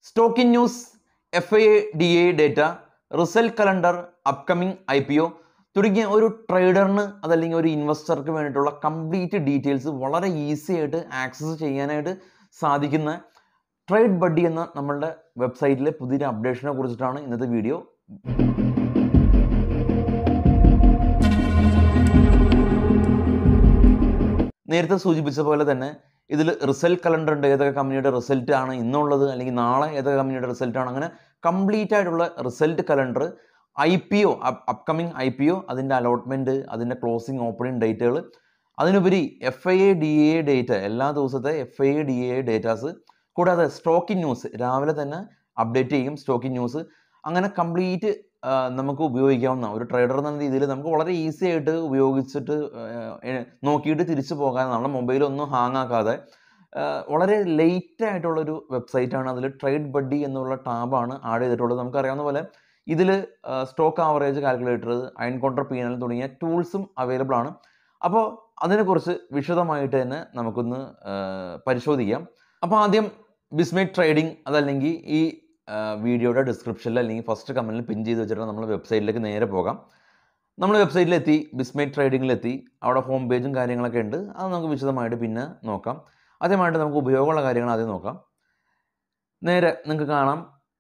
stocking news F I D A data result calendar upcoming I P O തുടങ്ങിയ ഒരു ട്രേഡറിന് അതല്ലെങ്കിൽ ഒരു ഇൻവെസ്റ്റർക്ക് വേണ്ടിയിട്ടുള്ള കംപ്ലീറ്റ് ഡീറ്റെയിൽസ് വളരെ ഈസി ആയിട്ട് ആക്സസ് ചെയ്യാനായിട്ട് സാധിക്കുന്ന ട്രേഡ് ബഡ്ഡി എന്ന നമ്മളുടെ വെബ്സൈറ്റിലെ പുതിയൊരു അപ്ഡേഷനെ കുറിച്ചിട്ടാണ് ഇന്നത്തെ വീഡിയോ നേരത്തെ സൂചിപ്പിച്ച പോലെ തന്നെ ഇതിൽ റിസൾട്ട് കലണ്ടർ ഉണ്ട് ഏതൊക്കെ കമ്പനിയുടെ റിസൾട്ട് ആണ് ഇന്നുള്ളത് അല്ലെങ്കിൽ നാളെ ഏതൊക്കെ കമ്പനിയുടെ റിസൾട്ട് ആണ് അങ്ങനെ കംപ്ലീറ്റ് ആയിട്ടുള്ള result calendar I P O upcoming I P O അതിൻ്റെ അലോട്ട്മെൻറ്റ് അതിൻ്റെ ക്ലോസിംഗ് ഓപ്പണിംഗ് ഡേറ്റുകൾ അതിനുപരി F I A D A data എല്ലാ ദിവസത്തെ F I A D A datas കൂടാതെ സ്റ്റോക്കിംഗ് ന്യൂസ് രാവിലെ തന്നെ അപ്ഡേറ്റ് ചെയ്യും സ്റ്റോക്കിംഗ് ന്യൂസ് അങ്ങനെ കംപ്ലീറ്റ് നമുക്ക് ഉപയോഗിക്കാവുന്ന ഒരു ട്രേഡർ എന്ന രീതിയിൽ നമുക്ക് വളരെ ഈസി ആയിട്ട് ഉപയോഗിച്ചിട്ട് നോക്കിയിട്ട് തിരിച്ചു പോകാൻ നമ്മുടെ മൊബൈലൊന്നും ഹാങ് ആക്കാതെ വളരെ ലേറ്റ് ആയിട്ടുള്ളൊരു വെബ്സൈറ്റാണ് അതിൽ ട്രേഡ് ബഡ്ഡി എന്നുള്ള ടാബാണ് ആഡ് ചെയ്തിട്ടുള്ളത് നമുക്കറിയാവുന്ന പോലെ ഇതിൽ stock average calculator iron condor P N തുടങ്ങിയ ടൂൾസും അവൈലബിൾ ആണ് അപ്പോൾ അതിനെക്കുറിച്ച് വിശദമായിട്ട് തന്നെ നമുക്കൊന്ന് പരിശോധിക്കാം അപ്പോൾ ആദ്യം ബിസ്മേറ്റ് ട്രേഡിംഗ് അതല്ലെങ്കിൽ ഈ വീഡിയോയുടെ ഡിസ്ക്രിപ്ഷനിൽ അല്ലെങ്കിൽ ഫസ്റ്റ് കമൻറ്റിൽ പിൻ ചെയ്ത് വെച്ചിട്ട് നമ്മൾ വെബ്സൈറ്റിലേക്ക് നേരെ പോകാം നമ്മൾ വെബ്സൈറ്റിലെത്തി ബിസ്മേറ്റ് ട്രേഡിങ്ങിലെത്തി അവിടെ ഹോം പേജും കാര്യങ്ങളൊക്കെ ഉണ്ട് അത് നമുക്ക് വിശദമായിട്ട് പിന്നെ നോക്കാം ആദ്യമായിട്ട് നമുക്ക് ഉപയോഗമുള്ള കാര്യങ്ങൾ ആദ്യം നോക്കാം നേരെ നിങ്ങൾക്ക് കാണാം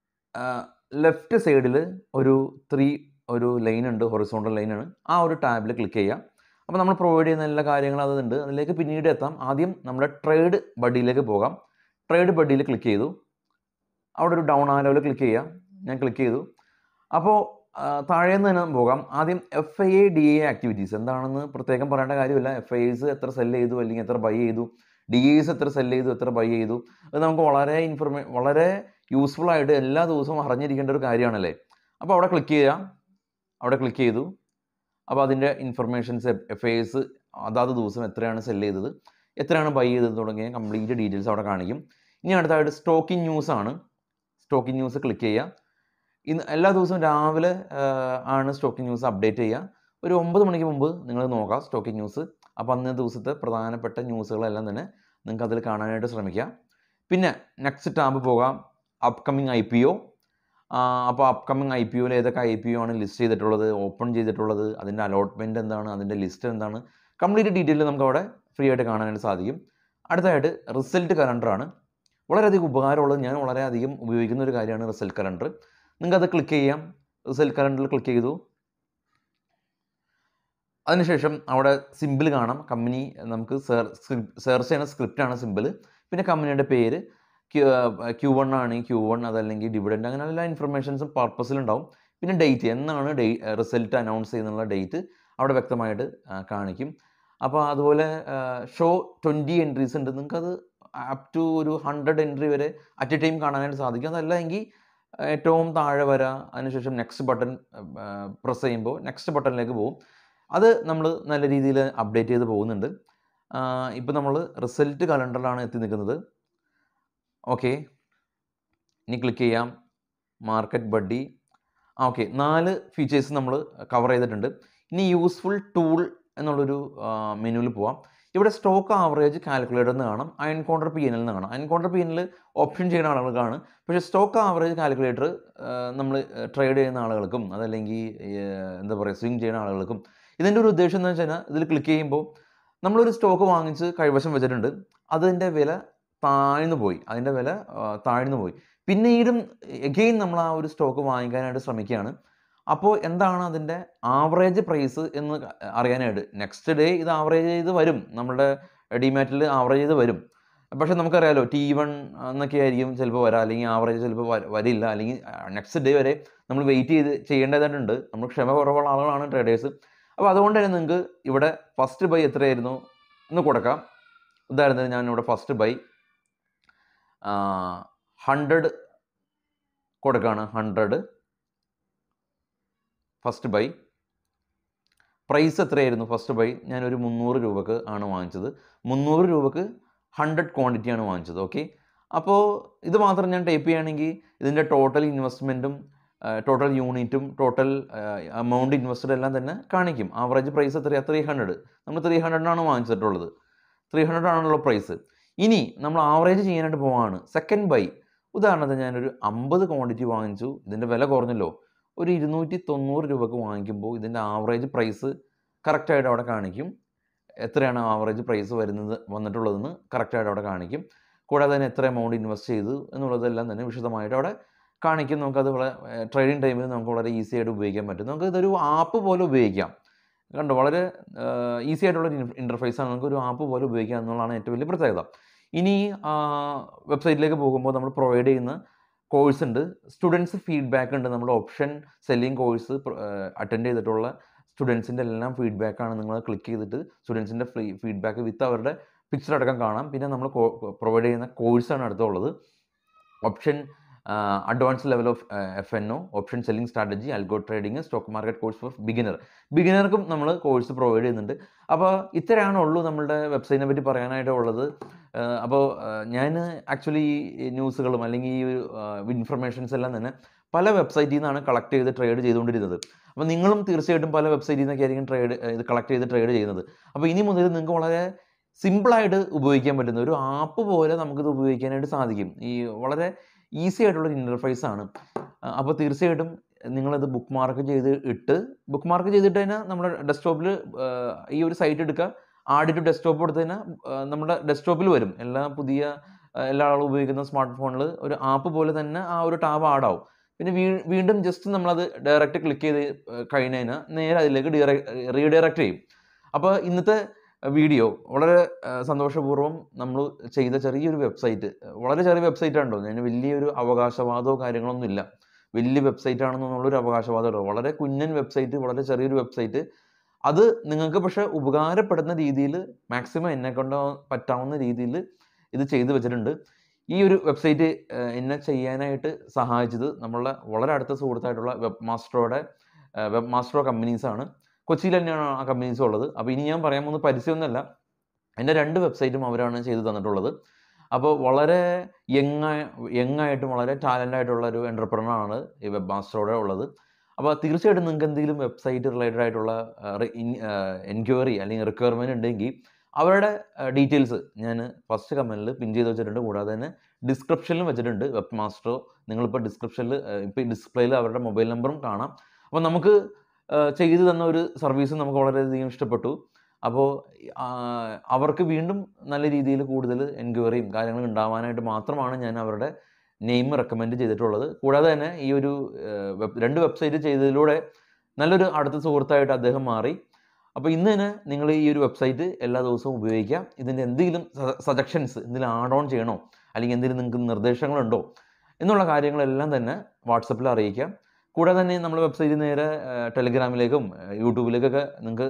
ലെഫ്റ്റ് സൈഡിൽ ഒരു ത്രീ ഒരു ലൈൻ ഉണ്ട് ഹൊറിസോണ്ടൽ ലൈനാണ് ആ ഒരു ടാബിൽ ക്ലിക്ക് ചെയ്യുക അപ്പോൾ നമ്മൾ പ്രൊവൈഡ് ചെയ്യുന്ന എല്ലാ കാര്യങ്ങളും അതുണ്ട് അതിലേക്ക് പിന്നീട് എത്താം ആദ്യം നമ്മുടെ ട്രേഡ് ബഡിയിലേക്ക് പോകാം ട്രേഡ് ബഡിയിൽ ക്ലിക്ക് ചെയ്തു അവിടെ ഒരു ഡൗൺ ആലോയിൽ ക്ലിക്ക് ചെയ്യുക ഞാൻ ക്ലിക്ക് ചെയ്തു അപ്പോൾ താഴെ നിന്ന് തന്നെ പോകാം ആദ്യം F I A D A activities എന്താണെന്ന് പ്രത്യേകം പറയേണ്ട കാര്യമില്ല എഫ് ഐ എസ് എത്ര സെല് ചെയ്തു അല്ലെങ്കിൽ എത്ര ബൈ ചെയ്തു ഡി എസ് എത്ര സെല് ചെയ്തു എത്ര ബൈ ചെയ്തു അത് നമുക്ക് വളരെ ഇൻഫർമേ വളരെ യൂസ്ഫുൾ ആയിട്ട് എല്ലാ ദിവസവും അറിഞ്ഞിരിക്കേണ്ട ഒരു കാര്യമാണല്ലേ അപ്പോൾ അവിടെ ക്ലിക്ക് ചെയ്യുക അവിടെ ക്ലിക്ക് ചെയ്തു അപ്പോൾ അതിൻ്റെ ഇൻഫർമേഷൻസ് എഫ് ഐ എസ് അതാത് ദിവസം എത്രയാണ് സെല് ചെയ്തത് എത്രയാണ് ബൈ ചെയ്തത് തുടങ്ങിയ കംപ്ലീറ്റ് ഡീറ്റെയിൽസ് അവിടെ കാണിക്കും ഇനി അടുത്തായിട്ട് സ്റ്റോക്കിംഗ് ന്യൂസ് ആണ് സ്റ്റോക്കിംഗ് ന്യൂസ് ക്ലിക്ക് ചെയ്യുക ഇന്ന് എല്ലാ ദിവസവും രാവിലെ ആണ് സ്റ്റോക്കിംഗ് ന്യൂസ് അപ്ഡേറ്റ് ചെയ്യുക ഒരു ഒമ്പത് മണിക്ക് മുമ്പ് നിങ്ങൾ നോക്കാം സ്റ്റോക്കിംഗ് ന്യൂസ് അപ്പോൾ അന്ന് ദിവസത്തെ പ്രധാനപ്പെട്ട ന്യൂസുകളെല്ലാം തന്നെ നിങ്ങൾക്ക് അതിൽ കാണാനായിട്ട് ശ്രമിക്കാം പിന്നെ നെക്സ്റ്റ് ടാബ് പോകാം അപ്കമിങ് ഐ പി ഒ അപ്പോൾ അപ്കമിങ് ഐ പി ഒയിൽ ഏതൊക്കെ ഐ പി ഒ ആണ് ലിസ്റ്റ് ചെയ്തിട്ടുള്ളത് ഓപ്പൺ ചെയ്തിട്ടുള്ളത് അതിൻ്റെ അലോട്ട്മെൻറ്റ് എന്താണ് അതിൻ്റെ ലിസ്റ്റ് എന്താണ് കംപ്ലീറ്റ് ഡീറ്റെയിൽ നമുക്ക് അവിടെ ഫ്രീ ആയിട്ട് കാണാനായിട്ട് സാധിക്കും അടുത്തതായിട്ട് റിസൾട്ട് കലണ്ടറാണ് വളരെയധികം ഉപകാരമുള്ളത് ഞാൻ വളരെയധികം ഉപയോഗിക്കുന്ന ഒരു കാര്യമാണ് റിസൾട്ട് കലണ്ടർ നിങ്ങൾക്ക് അത് ക്ലിക്ക് ചെയ്യാം റിസൾട്ട് കലണ്ടറിൽ ക്ലിക്ക് ചെയ്തു അതിനുശേഷം അവിടെ സിമ്പിൾ കാണാം കമ്പനി നമുക്ക് സെർച്ച് ചെയ്യുന്ന സ്ക്രിപ്റ്റാണ് സിമ്പിൾ പിന്നെ കമ്പനിയുടെ പേര് ക്യൂ വൺ ആണ് ക്യൂ വൺ അതല്ലെങ്കിൽ ഡിവിഡൻഡ് അങ്ങനെ എല്ലാ ഇൻഫർമേഷൻസും പർപ്പസിലുണ്ടാവും പിന്നെ ഡേറ്റ് എന്നാണ് ഡേ റിസൾട്ട് അനൗൺസ് ചെയ്യുന്നുള്ള ഡേറ്റ് അവിടെ വ്യക്തമായിട്ട് കാണിക്കും അപ്പോൾ അതുപോലെ ഷോ ട്വൻറ്റി എൻട്രീസ് ഉണ്ട് നിങ്ങൾക്കത് അപ് ടു ഒരു ഹൺഡ്രഡ് എൻട്രി വരെ അറ്റ് എ ടൈം കാണാനായിട്ട് സാധിക്കും അതല്ല എങ്കിൽ ഏറ്റവും താഴെ വരാ അതിനുശേഷം നെക്സ്റ്റ് ബട്ടൺ പ്രസ് ചെയ്യുമ്പോൾ നെക്സ്റ്റ് ബട്ടണിലേക്ക് പോകും അത് നമ്മൾ നല്ല രീതിയിൽ അപ്ഡേറ്റ് ചെയ്ത് പോകുന്നുണ്ട് ഇപ്പോൾ നമ്മൾ റിസൾട്ട് കലണ്ടറിലാണ് എത്തി നിൽക്കുന്നത് ഓക്കെ ഇനി ക്ലിക്ക് ചെയ്യാം മാർക്കറ്റ് ബഡ്ഡി ആ ഓക്കെ നാല് ഫീച്ചേഴ്സ് നമ്മൾ കവർ ചെയ്തിട്ടുണ്ട് ഇനി യൂസ്ഫുൾ ടൂൾ എന്നുള്ളൊരു മെനുവിൽ പോവാം ഇവിടെ സ്റ്റോക്ക് ആവറേജ് കാൽക്കുലേറ്റർ എന്ന് കാണാം അയൺ കൗണ്ടർ പി എൻ എന്ന് കാണാം അയൺ കൗണ്ടർ പി എനിൽ ഓപ്ഷൻ ചെയ്യുന്ന ആളുകൾക്കാണ് പക്ഷേ സ്റ്റോക്ക് ആവറേജ് കാൽക്കുലേറ്റർ നമ്മൾ ട്രേഡ് ചെയ്യുന്ന ആളുകൾക്കും അതല്ലെങ്കിൽ എന്താ പറയുക സ്വിങ് ചെയ്യുന്ന ആളുകൾക്കും ഇതിൻ്റെ ഒരു ഉദ്ദേശം എന്ന് വെച്ച് കഴിഞ്ഞാൽ ഇതിൽ ക്ലിക്ക് ചെയ്യുമ്പോൾ നമ്മളൊരു സ്റ്റോക്ക് വാങ്ങിച്ച് കൈവശം വെച്ചിട്ടുണ്ട് അതിൻ്റെ വില താഴ്ന്നു പോയി അതിൻ്റെ വില താഴ്ന്നു പോയി പിന്നീടും എഗെയിൻ നമ്മൾ ആ ഒരു സ്റ്റോക്ക് വാങ്ങിക്കാനായിട്ട് ശ്രമിക്കുകയാണ് അപ്പോൾ എന്താണ് അതിൻ്റെ ആവറേജ് പ്രൈസ് എന്ന് അറിയാനായിട്ട് നെക്സ്റ്റ് ഡേ ഇത് ആവറേജ് ചെയ്ത് വരും നമ്മുടെ ഡിമാറ്റിൽ ആവറേജ് ചെയ്ത് വരും പക്ഷേ നമുക്കറിയാലോ ടി വൺ എന്നൊക്കെ ആയിരിക്കും ചിലപ്പോൾ വരാം അല്ലെങ്കിൽ ആവറേജ് ചിലപ്പോൾ വരില്ല അല്ലെങ്കിൽ നെക്സ്റ്റ് ഡേ വരെ നമ്മൾ വെയിറ്റ് ചെയ്ത് ചെയ്യേണ്ടതായിട്ടുണ്ട് നമ്മൾ ക്ഷമ കുറവുള്ള ആളുകളാണ് ട്രേഡേഴ്സ് അപ്പോൾ അതുകൊണ്ട് തന്നെ നിങ്ങൾക്ക് ഇവിടെ ഫസ്റ്റ് ബൈ എത്രയായിരുന്നു എന്ന് കൊടുക്കാം ഉദാഹരണത്തിന് ഞാൻ ഇവിടെ ഫസ്റ്റ് ബൈ ഹൺഡ്രഡ് കൊടുക്കുകയാണ് ഹൺഡ്രഡ് ഫസ്റ്റ് ബൈ പ്രൈസ് എത്രയായിരുന്നു ഫസ്റ്റ് ബൈ ഞാനൊരു മുന്നൂറ് രൂപക്ക് ആണ് വാങ്ങിച്ചത് മുന്നൂറ് രൂപക്ക് ഹൺഡ്രഡ് ക്വാണ്ടിറ്റിയാണ് വാങ്ങിച്ചത് ഓക്കെ അപ്പോൾ ഇത് മാത്രം ഞാൻ ടൈപ്പ് ചെയ്യുകയാണെങ്കിൽ ഇതിൻ്റെ ടോട്ടൽ ഇൻവെസ്റ്റ്മെൻറ്റും ടോട്ടൽ യൂണിറ്റും ടോട്ടൽ എമൗണ്ട് ഇൻവെസ്റ്റഡ് എല്ലാം തന്നെ കാണിക്കും ആവറേജ് പ്രൈസ് എത്രയാണ് ത്രീ ഹൺഡ്രഡ് നമ്മൾ ത്രീ ഹൺഡ്രഡിനാണ് വാങ്ങിച്ചിട്ടുള്ളത് ത്രീ ഹൺഡ്രഡ് ആണല്ലോ പ്രൈസ് ഇനി നമ്മൾ ആവറേജ് ചെയ്യാനായിട്ട് പോവാണ് സെക്കൻഡ് ബൈ ഉദാഹരണത്തിന് ഞാനൊരു അമ്പത് ക്വാണ്ടിറ്റി വാങ്ങിച്ചു ഇതിൻ്റെ വില കുറഞ്ഞല്ലോ ഒരു ഇരുന്നൂറ്റി തൊണ്ണൂറ് രൂപക്ക് വാങ്ങിക്കുമ്പോൾ ഇതിൻ്റെ ആവറേജ് പ്രൈസ് കറക്റ്റായിട്ട് അവിടെ കാണിക്കും എത്രയാണ് ആവറേജ് പ്രൈസ് വരുന്നത് വന്നിട്ടുള്ളതെന്ന് കറക്റ്റായിട്ട് അവിടെ കാണിക്കും കൂടാതെ തന്നെ എത്ര എമൗണ്ട് ഇൻവെസ്റ്റ് ചെയ്തു എന്നുള്ളതെല്ലാം തന്നെ വിശദമായിട്ട് അവിടെ കാണിക്കും നമുക്കത് വളരെ ട്രേഡിംഗ് ടൈമിൽ നമുക്ക് വളരെ ഈസി ആയിട്ട് ഉപയോഗിക്കാൻ പറ്റും നമുക്ക് ഇതൊരു ആപ്പ് പോലെ ഉപയോഗിക്കാം കണ്ടോ വളരെ ഈസി ആയിട്ടുള്ള ഇൻ്റർഫേസ് ആണ് നമുക്ക് ഒരു ആപ്പ് പോലെ ഉപയോഗിക്കാം എന്നുള്ളതാണ് ഏറ്റവും വലിയ പ്രത്യേകത ഇനി വെബ്സൈറ്റിലേക്ക് പോകുമ്പോൾ നമ്മൾ പ്രൊവൈഡ് ചെയ്യുന്ന കോഴ്സ് ഉണ്ട് സ്റ്റുഡൻസ് ഫീഡ്ബാക്ക് ഉണ്ട് നമ്മുടെ ഓപ്ഷൻ സെല്ലിംഗ് കോഴ്സ് അറ്റൻഡ് ചെയ്തിട്ടുള്ള സ്റ്റുഡൻസിൻ്റെ എല്ലാം ഫീഡ്ബാക്കാണ് നിങ്ങൾ ക്ലിക്ക് ചെയ്തിട്ട് സ്റ്റുഡൻസിൻ്റെ ഫീഡ്ബാക്ക് വിത്ത് അവരുടെ പിക്ചർ അടക്കം കാണാം പിന്നെ നമ്മൾ പ്രൊവൈഡ് ചെയ്യുന്ന കോഴ്സാണ് അടുത്തുള്ളത് option advance level of F N O option selling strategy algo trading stock market course for beginner ബിഗിനർക്കും നമ്മൾ കോഴ്സ് പ്രൊവൈഡ് ചെയ്യുന്നുണ്ട് അപ്പോൾ ഇത്രയാണ് ഉള്ളൂ നമ്മളുടെ വെബ്സൈറ്റിനെ പറ്റി പറയാനായിട്ട് ഉള്ളത് അപ്പോൾ ഞാൻ ആക്ച്വലി ഈ ന്യൂസുകളും അല്ലെങ്കിൽ ഈ ഒരു ഇൻഫർമേഷൻസ് എല്ലാം തന്നെ പല വെബ്സൈറ്റിൽ നിന്നാണ് കളക്ട് ചെയ്ത് ട്രേഡ് ചെയ്തുകൊണ്ടിരുന്നത് അപ്പോൾ നിങ്ങളും തീർച്ചയായിട്ടും പല വെബ്സൈറ്റിൽ നിന്നൊക്കെ ആയിരിക്കും ട്രേഡ് ഇത് കളക്ട് ചെയ്ത് ട്രേഡ് ചെയ്യുന്നത് അപ്പോൾ ഇനി മുതൽ നിങ്ങൾക്ക് വളരെ സിമ്പിളായിട്ട് ഉപയോഗിക്കാൻ പറ്റുന്ന ഒരു ആപ്പ് പോലെ നമുക്കിത് ഉപയോഗിക്കാനായിട്ട് സാധിക്കും ഈ വളരെ ഈസി ആയിട്ടുള്ള ഇൻ്റർഫേസ് ആണ് അപ്പോൾ തീർച്ചയായിട്ടും നിങ്ങളത് ബുക്ക് മാർക്ക് ചെയ്ത് ഇട്ട് ബുക്ക് മാർക്ക് ചെയ്തിട്ട് തന്നെ നമ്മുടെ ഡെസ്ക്ടോപ്പിൽ ഈ ഒരു സൈറ്റ് എടുക്കുക ആഡ് ടു ഡെസ്ക്ടോപ്പ് കൊടുത്ത് കഴിഞ്ഞാൽ നമ്മുടെ ഡെസ്ക്ടോപ്പിൽ വരും എല്ലാ പുതിയ എല്ലാ ആളും ഉപയോഗിക്കുന്ന സ്മാർട്ട് ഫോണിൽ ഒരു ആപ്പ് പോലെ തന്നെ ആ ഒരു ടാബ് ആഡാവും പിന്നെ വീ വീണ്ടും ജസ്റ്റ് നമ്മളത് ഡയറക്റ്റ് ക്ലിക്ക് ചെയ്ത് കഴിഞ്ഞ് കഴിഞ്ഞാൽ നേരെ അതിലേക്ക് റീഡയറക്റ്റ് ചെയ്യും അപ്പോൾ ഇന്നത്തെ വീഡിയോ വളരെ സന്തോഷപൂർവ്വം നമ്മൾ ചെയ്ത ചെറിയൊരു വെബ്സൈറ്റ് വളരെ ചെറിയ വെബ്സൈറ്റ് ആണല്ലോ ഞാൻ വലിയൊരു അവകാശവാദമോ കാര്യങ്ങളൊന്നും ഇല്ല വലിയ വെബ്സൈറ്റ് ആണെന്നുള്ളൊരു അവകാശവാദമല്ലോ വളരെ കുഞ്ഞൻ വെബ്സൈറ്റ് വളരെ ചെറിയൊരു വെബ്സൈറ്റ് അത് നിങ്ങൾക്ക് പക്ഷേ ഉപകാരപ്പെടുന്ന രീതിയിൽ മാക്സിമം എന്നെ കൊണ്ട് പറ്റാവുന്ന രീതിയിൽ ഇത് ചെയ്തു വെച്ചിട്ടുണ്ട് ഈ ഒരു വെബ്സൈറ്റ് എന്നെ ചെയ്യാനായിട്ട് സഹായിച്ചത് നമ്മളുടെ വളരെ അടുത്ത സുഹൃത്തായിട്ടുള്ള വെബ് മാസ്റ്ററോടെ വെബ് മാസ്റ്ററോ കമ്പനീസാണ് കൊച്ചിയിൽ തന്നെയാണ് ആ കമ്പനീസ് ഉള്ളത് അപ്പോൾ ഇനി ഞാൻ പറയാൻ പോകുന്ന പരസ്യമൊന്നുമല്ല എൻ്റെ രണ്ട് വെബ്സൈറ്റും അവരാണ് ചെയ്തു തന്നിട്ടുള്ളത് അപ്പോൾ വളരെ യങ് യങ്ങായിട്ടും വളരെ ടാലൻ്റ് ആയിട്ടുള്ള ഒരു എൻ്റർപ്രണറാണ് ഈ വെബ് മാസ്റ്ററോടെ ഉള്ളത് അപ്പോൾ തീർച്ചയായിട്ടും നിങ്ങൾക്ക് എന്തെങ്കിലും വെബ്സൈറ്റ് റിലേറ്റഡ് ആയിട്ടുള്ള എൻക്വയറി അല്ലെങ്കിൽ റിക്വയർമെൻറ്റ് ഉണ്ടെങ്കിൽ അവരുടെ ഡീറ്റെയിൽസ് ഞാൻ ഫസ്റ്റ് കമൻറ്റിൽ പിൻ ചെയ്ത് വെച്ചിട്ടുണ്ട് കൂടാതെ തന്നെ ഡിസ്ക്രിപ്ഷനിലും വെച്ചിട്ടുണ്ട് വെബ് മാസ്റ്ററോ നിങ്ങളിപ്പോൾ ഡിസ്ക്രിപ്ഷനിൽ ഇപ്പോൾ ഈ ഡിസ്പ്ലേയിൽ അവരുടെ മൊബൈൽ നമ്പറും കാണാം അപ്പോൾ നമുക്ക് ചെയ്തു തന്ന ഒരു സർവീസ് നമുക്ക് വളരെയധികം ഇഷ്ടപ്പെട്ടു അപ്പോൾ അവർക്ക് വീണ്ടും നല്ല രീതിയിൽ കൂടുതൽ എൻക്വയറിയും കാര്യങ്ങളും ഉണ്ടാവാനായിട്ട് മാത്രമാണ് ഞാൻ അവരുടെ നെയിം റെക്കമെൻഡ് ചെയ്തിട്ടുള്ളത് കൂടാതെ തന്നെ ഈ ഒരു രണ്ട് വെബ്സൈറ്റ് ചെയ്തതിലൂടെ നല്ലൊരു അടുത്ത സുഹൃത്തായിട്ട് അദ്ദേഹം മാറി അപ്പോൾ ഇന്ന് തന്നെ നിങ്ങൾ ഈ ഒരു വെബ്സൈറ്റ് എല്ലാ ദിവസവും ഉപയോഗിക്കാം ഇതിൻ്റെ എന്തെങ്കിലും സജഷൻസ് എന്തെങ്കിലും ആഡ് ഓൺ ചെയ്യണോ അല്ലെങ്കിൽ എന്തെങ്കിലും നിങ്ങൾക്ക് നിർദ്ദേശങ്ങളുണ്ടോ എന്നുള്ള കാര്യങ്ങളെല്ലാം തന്നെ വാട്സപ്പിൽ അറിയിക്കാം കൂടാതെ തന്നെ നമ്മൾ വെബ്സൈറ്റിൽ നേരെ ടെലിഗ്രാമിലേക്കും യൂട്യൂബിലേക്കൊക്കെ നിങ്ങൾക്ക്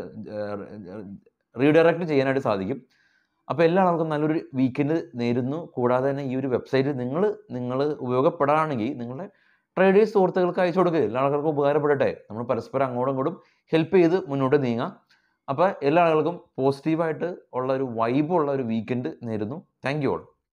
റീഡയറക്റ്റ് ചെയ്യാനായിട്ട് സാധിക്കും അപ്പോൾ എല്ലാ ആൾക്കും നല്ലൊരു വീക്കെൻഡ് നേരുന്നു കൂടാതെ തന്നെ ഈ ഒരു വെബ്സൈറ്റ് നിങ്ങൾ നിങ്ങൾ ഉപയോഗപ്പെടാണെങ്കിൽ നിങ്ങളുടെ ട്രേഡേഴ്സ് സുഹൃത്തുക്കൾക്ക് അയച്ചു കൊടുക്കുക എല്ലാ ആൾക്കാർക്കും ഉപകാരപ്പെടട്ടെ നമ്മൾ പരസ്പരം അങ്ങോട്ടും ഇങ്ങോട്ടും ഹെൽപ്പ് ചെയ്ത് മുന്നോട്ട് നീങ്ങാം അപ്പോൾ എല്ലാ ആളുകൾക്കും പോസിറ്റീവായിട്ട് ഉള്ള ഒരു വൈബുള്ള ഒരു വീക്കെൻഡ് നേരുന്നു താങ്ക് യു ഓൾ